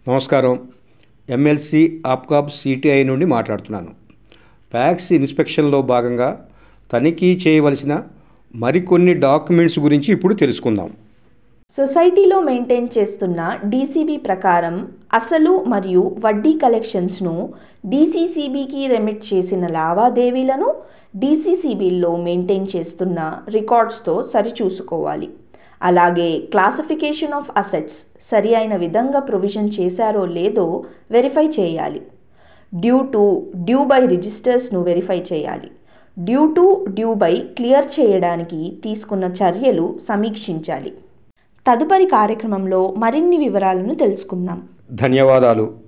నమస్కారం MLC APCOB CTI నుండి మాట్లాడుతున్నాను ట్యాక్స్ ఇన్స్పెక్షన్లో భాగంగా తనిఖీ చేయవలసిన మరికొన్ని డాక్యుమెంట్స్ గురించి ఇప్పుడు తెలుసుకుందాం సొసైటీలో మెయింటైన్ చేస్తున్న డీసీబీ ప్రకారం అసలు మరియు వడ్డీ కలెక్షన్స్ను డీసీసీబీకి రెమిట్ చేసిన లావాదేవీలను డీసీసీబీల్లో మెయింటైన్ చేస్తున్న రికార్డ్స్తో సరిచూసుకోవాలి అలాగే క్లాసిఫికేషన్ ఆఫ్ అసెట్స్ సరి అయిన విధంగా ప్రొవిజన్ చేశారో లేదో వెరిఫై చేయాలి డ్యూ టు డ్యూ బై రిజిస్టర్స్ను వెరిఫై చేయాలి due to due by clear చేయడానికి తీసుకున్న చర్యలు సమీక్షించాలి తదుపరి కార్యక్రమంలో మరిన్ని వివరాలను తెలుసుకుందాం ధన్యవాదాలు